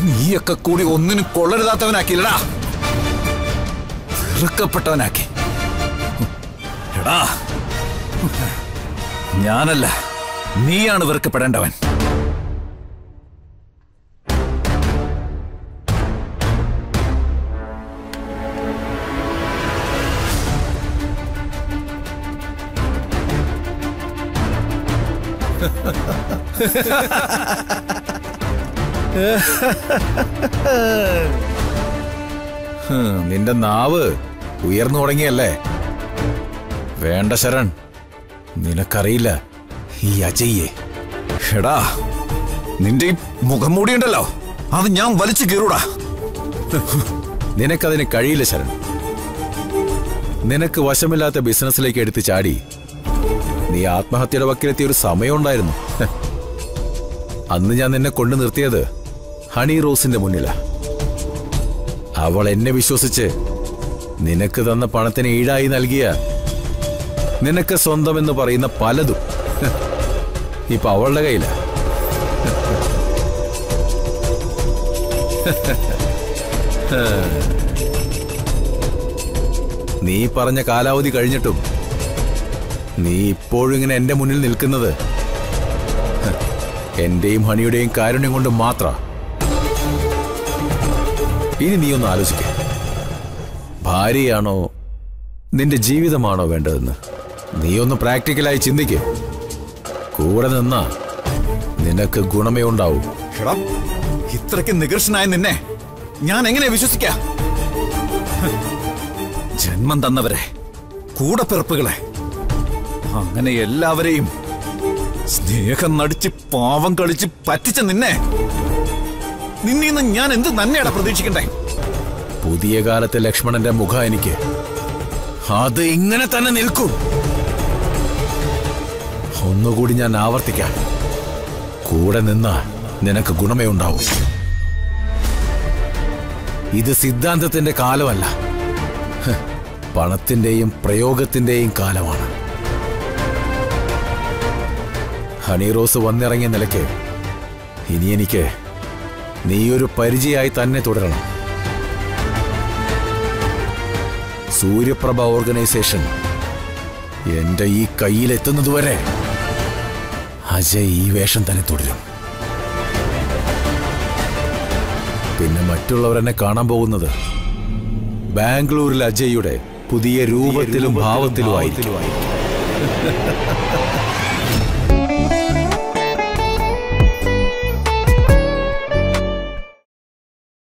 നീയൊക്കെ കൂടി ഒന്നിനും കൊള്ളരുതാത്തവനാക്കിയില്ലടാ വെറുക്കപ്പെട്ടവനാക്കി എടാ ഞാനല്ല നീയാണ് വെറുക്കപ്പെടേണ്ടവൻ ഹും, നിന്റെ നാവ് ഉയർന്നു തുടങ്ങിയല്ലേ വേണ്ട ശരൺ നിനക്കറിയില്ല ഈ അജയ്യെ എടാ നിന്റെ ഈ മുഖം മൂടിയുണ്ടല്ലോ അത് ഞാൻ വലിച്ചു കീറൂടാ നിനക്കതിന് കഴിയില്ല ശരൺ നിനക്ക് വശമില്ലാത്ത ബിസിനസ്സിലേക്ക് എടുത്ത് ചാടി നീ ആത്മഹത്യയുടെ വക്കിലെത്തിയ ഒരു സമയമുണ്ടായിരുന്നു അന്ന് ഞാൻ നിന്നെ കൊണ്ടു നിർത്തിയത് ഹണി റോസിന്റെ മുന്നിലാ അവൾ എന്നെ വിശ്വസിച്ച് നിനക്ക് തന്ന പണത്തിന് ഈടായി നൽകിയ നിനക്ക് സ്വന്തമെന്ന് പറയുന്ന പലതും ഇപ്പൊ അവളുടെ കയ്യില നീ പറഞ്ഞ കാലാവധി കഴിഞ്ഞിട്ടും നീ ഇപ്പോഴും ഇങ്ങനെ എന്റെ മുന്നിൽ നിൽക്കുന്നത് എന്റെയും ഹണിയുടെയും കാരുണ്യം കൊണ്ട് മാത്ര ഇനി നീ ഒന്ന് ആലോചിക്ക ഭാര്യയാണോ നിന്റെ ജീവിതമാണോ വേണ്ടതെന്ന് നീ ഒന്ന് പ്രാക്ടിക്കലായി ചിന്തിക്ക് കൂടെ നിന്നാ നിനക്ക് ഗുണമേ ഉണ്ടാവൂ ഇത്രയ്ക്ക് നികർഷനായ നിന്നെ ഞാൻ എങ്ങനെ വിശ്വസിക്ക ജന്മം തന്നവരെ കൂടപ്പിറപ്പുകളെ അങ്ങനെ എല്ലാവരെയും സ്നേഹം നടിച്ച് പാവം കളിച്ച് പറ്റിച്ച നിന്നെ നിന്നീന്ന് ഞാൻ എന്ത് നന്ദിയാണ് പ്രതീക്ഷിക്കണ്ടേ പുതിയ കാലത്തെ ലക്ഷ്മണന്റെ മുഖം എനിക്ക് അത് ഇങ്ങനെ തന്നെ നിൽക്കും ഒന്നുകൂടി ഞാൻ ആവർത്തിക്കാം കൂടെ നിന്ന നിനക്ക് ഗുണമേ ഉണ്ടാവും ഇത് സിദ്ധാന്തത്തിന്റെ കാലമല്ല ഹ്, പണത്തിന്റെയും പ്രയോഗത്തിന്റെയും കാലമാണ് ഹണി റോസ് വന്നിറങ്ങിയ നിലയ്ക്ക് ഇനി എനിക്ക് നീയൊരു പരിചയമായി തന്നെ തുടരണം സൂര്യപ്രഭ ഓർഗനൈസേഷൻ എന്റെ ഈ കയ്യിലെത്തുന്നതുവരെ അജയ് ഈ വേഷം തന്നെ തുടരും പിന്നെ മറ്റുള്ളവർ എന്നെ കാണാൻ പോകുന്നത് ബാംഗ്ലൂരിൽ അജയ്യുടെ പുതിയ രൂപത്തിലും ഭാവത്തിലും ആയിരിക്കും